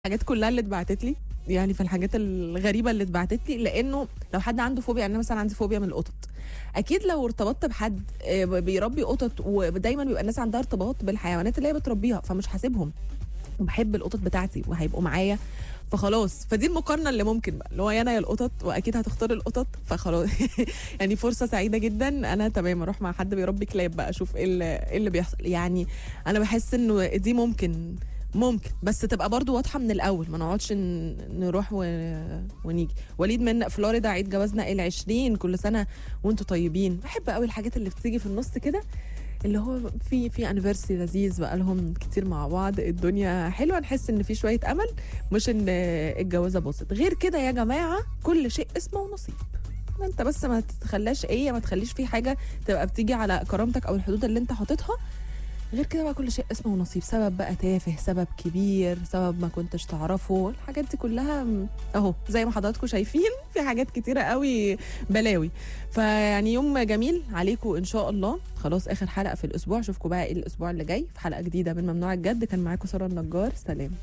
الحاجات كلها اللي اتبعتت لي يعني في الحاجات الغريبه اللي اتبعتت لي لانه لو حد عنده فوبيا يعني انا مثلا عندي فوبيا من القطط اكيد لو ارتبطت بحد آه، بيربي قطط ودايما بيبقى الناس عندها ارتباط بالحيوانات اللي هي بتربيها فمش هسيبهم وبحب القطط بتاعتي وهيبقوا معايا فخلاص فدي المقارنه اللي ممكن بقى اللي هو يا انا يا القطط واكيد هتختار القطط فخلاص يعني فرصه سعيده جدا انا تمام اروح مع حد بيربي كلاب بقى اشوف ايه اللي, إيه اللي بيحصل يعني انا بحس انه دي ممكن ممكن بس تبقى برضو واضحه من الاول ما نقعدش ن- نروح و... ونيجي وليد من فلوريدا عيد جوازنا ال20 كل سنه وانتم طيبين بحب قوي الحاجات اللي بتيجي في النص كده اللي هو في في انيفرسي لذيذ بقى لهم كتير مع بعض الدنيا حلوه نحس ان في شويه امل مش ان الجوازه باظت غير كده يا جماعه كل شيء اسمه ونصيب انت بس ما تخليش ايه ما تخليش في حاجه تبقى بتيجي على كرامتك او الحدود اللي انت حاططها غير كده بقى كل شيء اسمه ونصيب سبب بقى تافه سبب كبير سبب ما كنتش تعرفه الحاجات دي كلها م- اهو زي ما حضراتكم شايفين في حاجات كتيرة قوي بلاوي فيعني يوم جميل عليكم ان شاء الله خلاص اخر حلقة في الاسبوع اشوفكم بقى ايه الاسبوع اللي جاي في حلقة جديدة من ممنوع الجد كان معاكم سارة النجار سلام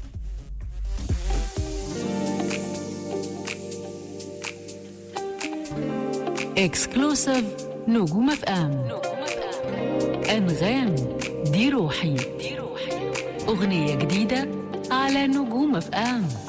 اكسكلوسيف نجوم اف ام انغام دي روحي اغنيه جديده على نجوم اف ام